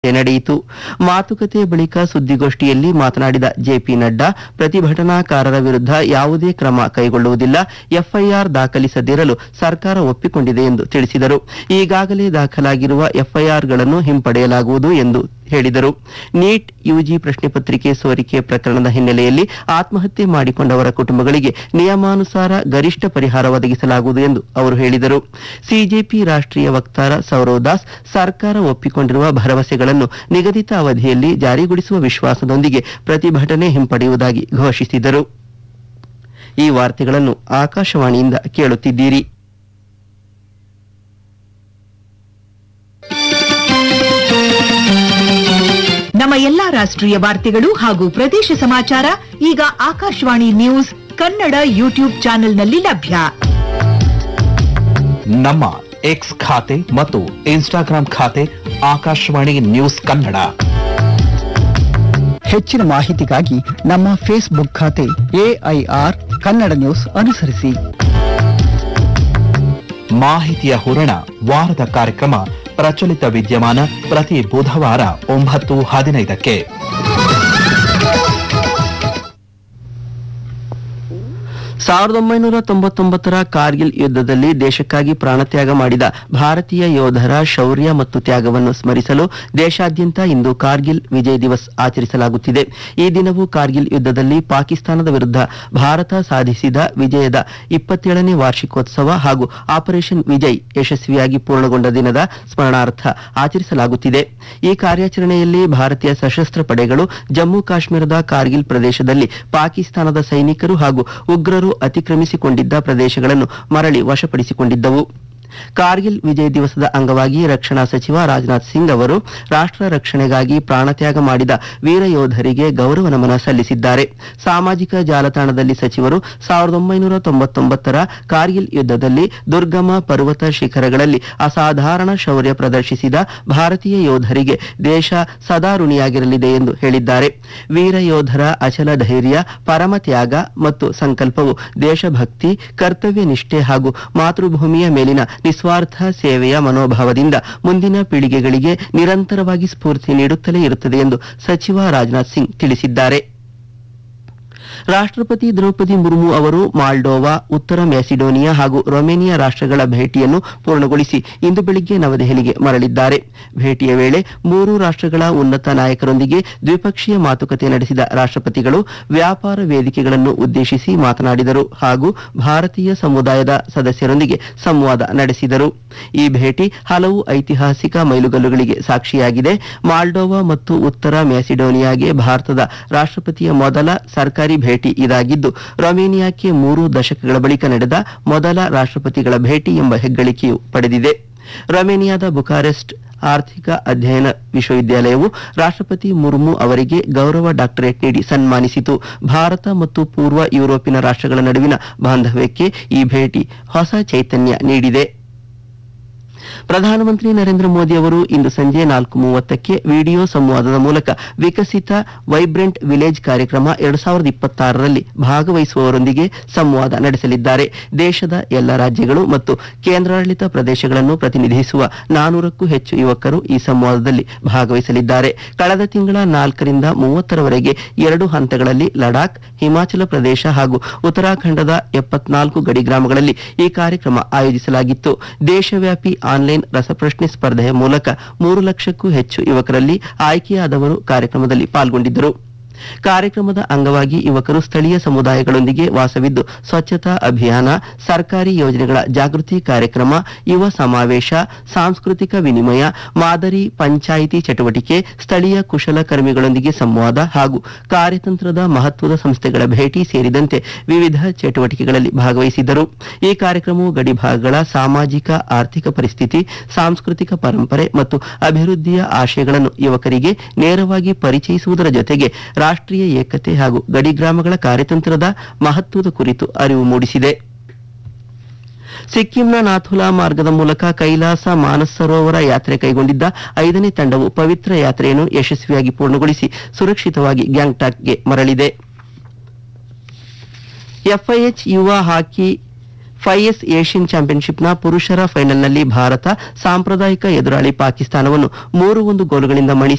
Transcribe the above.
ನಡೆಯಿತು ಮಾತುಕತೆ ಬಳಿಕ ಸುದ್ದಿಗೋಷ್ಠಿಯಲ್ಲಿ ಮಾತನಾಡಿದ ಜೆಪಿ ನಡ್ಡಾ ಪ್ರತಿಭಟನಾಕಾರರ ವಿರುದ್ಧ ಯಾವುದೇ ಕ್ರಮ ಕೈಗೊಳ್ಳುವುದಿಲ್ಲ ಎಫ್ಐಆರ್ ದಾಖಲಿಸದಿರಲು ಸರ್ಕಾರ ಒಪ್ಪಿಕೊಂಡಿದೆ ಎಂದು ತಿಳಿಸಿದರು ಈಗಾಗಲೇ ದಾಖಲಾಗಿರುವ ಎಫ್ಐಆರ್ಗಳನ್ನು ಹಿಂಪಡೆಯಲಾಗುವುದು ಎಂದು ಹೇಳಿದರು ನೀಟ್ ಯುಜಿ ಪ್ರಶ್ನೆ ಪತ್ರಿಕೆ ಸೋರಿಕೆ ಪ್ರಕರಣದ ಹಿನ್ನೆಲೆಯಲ್ಲಿ ಆತ್ಮಹತ್ಯೆ ಮಾಡಿಕೊಂಡವರ ಕುಟುಂಬಗಳಿಗೆ ನಿಯಮಾನುಸಾರ ಗರಿಷ್ಠ ಪರಿಹಾರ ಒದಗಿಸಲಾಗುವುದು ಎಂದು ಅವರು ಹೇಳಿದರು ಸಿಜೆಪಿ ರಾಷ್ಟ್ರೀಯ ವಕ್ತಾರ ಸೌರವ್ ದಾಸ್ ಸರ್ಕಾರ ಒಪ್ಪಿಕೊಂಡಿರುವ ಭರವಸೆಗಳನ್ನು ನಿಗದಿತ ಅವಧಿಯಲ್ಲಿ ಜಾರಿಗೊಳಿಸುವ ವಿಶ್ವಾಸದೊಂದಿಗೆ ಪ್ರತಿಭಟನೆ ಹಿಂಪಡೆಯುವುದಾಗಿ ಘೋಷಿಸಿದರು ಈ ವಾರ್ತೆಗಳನ್ನು ಆಕಾಶವಾಣಿಯಿಂದ ಕೇಳುತ್ತಿದ್ದೀರಿ ನಮ್ಮ ಎಲ್ಲಾ ರಾಷ್ಟ್ರೀಯ ವಾರ್ತೆಗಳು ಹಾಗೂ ಪ್ರದೇಶ ಸಮಾಚಾರ ಈಗ ಆಕಾಶವಾಣಿ ನ್ಯೂಸ್ ಕನ್ನಡ ಯೂಟ್ಯೂಬ್ ಚಾನೆಲ್ನಲ್ಲಿ ಲಭ್ಯ ನಮ್ಮ ಎಕ್ಸ್ ಖಾತೆ ಮತ್ತು ಇನ್ಸ್ಟಾಗ್ರಾಂ ಖಾತೆ ಆಕಾಶವಾಣಿ ನ್ಯೂಸ್ ಕನ್ನಡ ಹೆಚ್ಚಿನ ಮಾಹಿತಿಗಾಗಿ ನಮ್ಮ ಫೇಸ್ಬುಕ್ ಖಾತೆ ಎಐಆರ್ ಕನ್ನಡ ನ್ಯೂಸ್ ಅನುಸರಿಸಿ ಮಾಹಿತಿಯ ಹೂರಣ ವಾರದ ಕಾರ್ಯಕ್ರಮ ಪ್ರಚಲಿತ ವಿದ್ಯಮಾನ ಪ್ರತಿ ಬುಧವಾರ ಒಂಬತ್ತು ಹದಿನೈದಕ್ಕೆ ಸಾವಿರದ ಒಂಬೈನೂರ ತೊಂಬತ್ತೊಂಬತ್ತರ ಕಾರ್ಗಿಲ್ ಯುದ್ಧದಲ್ಲಿ ದೇಶಕ್ಕಾಗಿ ಪ್ರಾಣತ್ಯಾಗ ಮಾಡಿದ ಭಾರತೀಯ ಯೋಧರ ಶೌರ್ಯ ಮತ್ತು ತ್ಯಾಗವನ್ನು ಸ್ಮರಿಸಲು ದೇಶಾದ್ಯಂತ ಇಂದು ಕಾರ್ಗಿಲ್ ವಿಜಯ್ ದಿವಸ್ ಆಚರಿಸಲಾಗುತ್ತಿದೆ ಈ ದಿನವು ಕಾರ್ಗಿಲ್ ಯುದ್ಧದಲ್ಲಿ ಪಾಕಿಸ್ತಾನದ ವಿರುದ್ಧ ಭಾರತ ಸಾಧಿಸಿದ ವಿಜಯದ ಇಪ್ಪತ್ತೇಳನೇ ವಾರ್ಷಿಕೋತ್ಸವ ಹಾಗೂ ಆಪರೇಷನ್ ವಿಜಯ್ ಯಶಸ್ವಿಯಾಗಿ ಪೂರ್ಣಗೊಂಡ ದಿನದ ಸ್ಮರಣಾರ್ಥ ಆಚರಿಸಲಾಗುತ್ತಿದೆ ಈ ಕಾರ್ಯಾಚರಣೆಯಲ್ಲಿ ಭಾರತೀಯ ಸಶಸ್ತ್ರ ಪಡೆಗಳು ಜಮ್ಮು ಕಾಶ್ಮೀರದ ಕಾರ್ಗಿಲ್ ಪ್ರದೇಶದಲ್ಲಿ ಪಾಕಿಸ್ತಾನದ ಸೈನಿಕರು ಹಾಗೂ ಉಗ್ರರು ಅತಿಕ್ರಮಿಸಿಕೊಂಡಿದ್ದ ಪ್ರದೇಶಗಳನ್ನು ಮರಳಿ ವಶಪಡಿಸಿಕೊಂಡಿದ್ದವು ಕಾರ್ಗಿಲ್ ವಿಜಯ್ ದಿವಸದ ಅಂಗವಾಗಿ ರಕ್ಷಣಾ ಸಚಿವ ರಾಜನಾಥ್ ಸಿಂಗ್ ಅವರು ರಾಷ್ಟ್ರ ರಕ್ಷಣೆಗಾಗಿ ಪ್ರಾಣತ್ಯಾಗ ಮಾಡಿದ ವೀರ ಯೋಧರಿಗೆ ಗೌರವ ನಮನ ಸಲ್ಲಿಸಿದ್ದಾರೆ ಸಾಮಾಜಿಕ ಜಾಲತಾಣದಲ್ಲಿ ಸಚಿವರು ಸಾವಿರದ ಒಂಬೈನೂರ ತೊಂಬತ್ತೊಂಬತ್ತರ ಕಾರ್ಗಿಲ್ ಯುದ್ಧದಲ್ಲಿ ದುರ್ಗಮ ಪರ್ವತ ಶಿಖರಗಳಲ್ಲಿ ಅಸಾಧಾರಣ ಶೌರ್ಯ ಪ್ರದರ್ಶಿಸಿದ ಭಾರತೀಯ ಯೋಧರಿಗೆ ದೇಶ ಸದಾ ಋಣಿಯಾಗಿರಲಿದೆ ಎಂದು ಹೇಳಿದ್ದಾರೆ ವೀರ ಯೋಧರ ಅಚಲ ಧೈರ್ಯ ಪರಮ ತ್ಯಾಗ ಮತ್ತು ಸಂಕಲ್ಪವು ದೇಶಭಕ್ತಿ ಕರ್ತವ್ಯ ನಿಷ್ಠೆ ಹಾಗೂ ಮಾತೃಭೂಮಿಯ ಮೇಲಿನ ನಿಸ್ವಾರ್ಥ ಸೇವೆಯ ಮನೋಭಾವದಿಂದ ಮುಂದಿನ ಪೀಳಿಗೆಗಳಿಗೆ ನಿರಂತರವಾಗಿ ಸ್ಫೂರ್ತಿ ನೀಡುತ್ತಲೇ ಇರುತ್ತದೆ ಎಂದು ಸಚಿವ ರಾಜನಾಥ್ ಸಿಂಗ್ ತಿಳಿಸಿದ್ದಾರೆ ರಾಷ್ಟ್ರಪತಿ ದ್ರೌಪದಿ ಮುರ್ಮು ಅವರು ಮಾಲ್ಡೋವಾ ಉತ್ತರ ಮ್ಯಾಸಿಡೋನಿಯಾ ಹಾಗೂ ರೊಮೇನಿಯಾ ರಾಷ್ಟ್ರಗಳ ಭೇಟಿಯನ್ನು ಪೂರ್ಣಗೊಳಿಸಿ ಇಂದು ಬೆಳಿಗ್ಗೆ ನವದೆಹಲಿಗೆ ಮರಳಿದ್ದಾರೆ ಭೇಟಿಯ ವೇಳೆ ಮೂರು ರಾಷ್ಟ್ರಗಳ ಉನ್ನತ ನಾಯಕರೊಂದಿಗೆ ದ್ವಿಪಕ್ಷೀಯ ಮಾತುಕತೆ ನಡೆಸಿದ ರಾಷ್ಟ್ರಪತಿಗಳು ವ್ಯಾಪಾರ ವೇದಿಕೆಗಳನ್ನು ಉದ್ದೇಶಿಸಿ ಮಾತನಾಡಿದರು ಹಾಗೂ ಭಾರತೀಯ ಸಮುದಾಯದ ಸದಸ್ಯರೊಂದಿಗೆ ಸಂವಾದ ನಡೆಸಿದರು ಈ ಭೇಟಿ ಹಲವು ಐತಿಹಾಸಿಕ ಮೈಲುಗಲ್ಲುಗಳಿಗೆ ಸಾಕ್ಷಿಯಾಗಿದೆ ಮಾಲ್ಡೋವಾ ಮತ್ತು ಉತ್ತರ ಮ್ಯಾಸಿಡೋನಿಯಾಗೆ ಭಾರತದ ರಾಷ್ಟ್ರಪತಿಯ ಮೊದಲ ಸರ್ಕಾರಿ ಭೇಟಿ ಇದಾಗಿದ್ದು ರೊಮೇನಿಯಾಕ್ಕೆ ಮೂರು ದಶಕಗಳ ಬಳಿಕ ನಡೆದ ಮೊದಲ ರಾಷ್ಟ್ರಪತಿಗಳ ಭೇಟಿ ಎಂಬ ಹೆಗ್ಗಳಿಕೆಯು ಪಡೆದಿದೆ ರೊಮೇನಿಯಾದ ಬುಕಾರೆಸ್ಟ್ ಆರ್ಥಿಕ ಅಧ್ಯಯನ ವಿಶ್ವವಿದ್ಯಾಲಯವು ರಾಷ್ಟ್ರಪತಿ ಮುರ್ಮು ಅವರಿಗೆ ಗೌರವ ಡಾಕ್ಟರೇಟ್ ನೀಡಿ ಸನ್ಮಾನಿಸಿತು ಭಾರತ ಮತ್ತು ಪೂರ್ವ ಯುರೋಪಿನ ರಾಷ್ಟ್ರಗಳ ನಡುವಿನ ಬಾಂಧವ್ಯಕ್ಕೆ ಈ ಭೇಟಿ ಹೊಸ ಚೈತನ್ಯ ನೀಡಿದೆ ಪ್ರಧಾನಮಂತ್ರಿ ನರೇಂದ್ರ ಮೋದಿ ಅವರು ಇಂದು ಸಂಜೆ ನಾಲ್ಕು ಮೂವತ್ತಕ್ಕೆ ವಿಡಿಯೋ ಸಂವಾದದ ಮೂಲಕ ವಿಕಸಿತ ವೈಬ್ರೆಂಟ್ ವಿಲೇಜ್ ಕಾರ್ಯಕ್ರಮ ಎರಡು ಸಾವಿರದ ಇಪ್ಪತ್ತಾರರಲ್ಲಿ ಭಾಗವಹಿಸುವವರೊಂದಿಗೆ ಸಂವಾದ ನಡೆಸಲಿದ್ದಾರೆ ದೇಶದ ಎಲ್ಲ ರಾಜ್ಯಗಳು ಮತ್ತು ಕೇಂದ್ರಾಡಳಿತ ಪ್ರದೇಶಗಳನ್ನು ಪ್ರತಿನಿಧಿಸುವ ನಾನೂರಕ್ಕೂ ಹೆಚ್ಚು ಯುವಕರು ಈ ಸಂವಾದದಲ್ಲಿ ಭಾಗವಹಿಸಲಿದ್ದಾರೆ ಕಳೆದ ತಿಂಗಳ ನಾಲ್ಕರಿಂದ ಮೂವತ್ತರವರೆಗೆ ಎರಡು ಹಂತಗಳಲ್ಲಿ ಲಡಾಖ್ ಹಿಮಾಚಲ ಪ್ರದೇಶ ಹಾಗೂ ಉತ್ತರಾಖಂಡದ ಎಪ್ಪತ್ನಾಲ್ಕು ಗಡಿ ಗ್ರಾಮಗಳಲ್ಲಿ ಈ ಕಾರ್ಯಕ್ರಮ ಆಯೋಜಿಸಲಾಗಿತ್ತು ದೇಶವ್ಯಾಪಿ ಆನ್ಲೈನ್ ರಸಪ್ರಶ್ನೆ ಸ್ಪರ್ಧೆಯ ಮೂಲಕ ಮೂರು ಲಕ್ಷಕ್ಕೂ ಹೆಚ್ಚು ಯುವಕರಲ್ಲಿ ಆಯ್ಕೆಯಾದವರು ಕಾರ್ಯಕ್ರಮದಲ್ಲಿ ಪಾಲ್ಗೊಂಡಿದ್ದರು ಕಾರ್ಯಕ್ರಮದ ಅಂಗವಾಗಿ ಯುವಕರು ಸ್ಥಳೀಯ ಸಮುದಾಯಗಳೊಂದಿಗೆ ವಾಸವಿದ್ದು ಸ್ವಚ್ಛತಾ ಅಭಿಯಾನ ಸರ್ಕಾರಿ ಯೋಜನೆಗಳ ಜಾಗೃತಿ ಕಾರ್ಯಕ್ರಮ ಯುವ ಸಮಾವೇಶ ಸಾಂಸ್ಕೃತಿಕ ವಿನಿಮಯ ಮಾದರಿ ಪಂಚಾಯಿತಿ ಚಟುವಟಿಕೆ ಸ್ಥಳೀಯ ಕುಶಲಕರ್ಮಿಗಳೊಂದಿಗೆ ಸಂವಾದ ಹಾಗೂ ಕಾರ್ಯತಂತ್ರದ ಮಹತ್ವದ ಸಂಸ್ಥೆಗಳ ಭೇಟಿ ಸೇರಿದಂತೆ ವಿವಿಧ ಚಟುವಟಿಕೆಗಳಲ್ಲಿ ಭಾಗವಹಿಸಿದ್ದರು ಈ ಕಾರ್ಯಕ್ರಮವು ಗಡಿಭಾಗಗಳ ಸಾಮಾಜಿಕ ಆರ್ಥಿಕ ಪರಿಸ್ಥಿತಿ ಸಾಂಸ್ಕೃತಿಕ ಪರಂಪರೆ ಮತ್ತು ಅಭಿವೃದ್ಧಿಯ ಆಶಯಗಳನ್ನು ಯುವಕರಿಗೆ ನೇರವಾಗಿ ಪರಿಚಯಿಸುವುದರ ಜೊತೆಗೆ ರಾಷ್ಟ್ರೀಯ ಏಕತೆ ಹಾಗೂ ಗಡಿ ಗ್ರಾಮಗಳ ಕಾರ್ಯತಂತ್ರದ ಮಹತ್ವದ ಕುರಿತು ಅರಿವು ಮೂಡಿಸಿದೆ ಸಿಕ್ಕಿಂನ ನಾಥುಲಾ ಮಾರ್ಗದ ಮೂಲಕ ಕೈಲಾಸ ಮಾನಸ್ ಸರೋವರ ಯಾತ್ರೆ ಕೈಗೊಂಡಿದ್ದ ಐದನೇ ತಂಡವು ಪವಿತ್ರ ಯಾತ್ರೆಯನ್ನು ಯಶಸ್ವಿಯಾಗಿ ಪೂರ್ಣಗೊಳಿಸಿ ಸುರಕ್ಷಿತವಾಗಿ ಗ್ಯಾಂಗ್ಟಾಕ್ಗೆ ಮರಳಿದೆ ಎಫ್ಐಎಚ್ ಯುವ ಹಾಕಿ ಫೈಎಸ್ ಏಷ್ಯನ್ ಚಾಂಪಿಯನ್ಶಿಪ್ನ ಪುರುಷರ ಫೈನಲ್ನಲ್ಲಿ ಭಾರತ ಸಾಂಪ್ರದಾಯಿಕ ಎದುರಾಳಿ ಪಾಕಿಸ್ತಾನವನ್ನು ಮೂರು ಒಂದು ಗೋಲುಗಳಿಂದ ಮಣಿಸಿ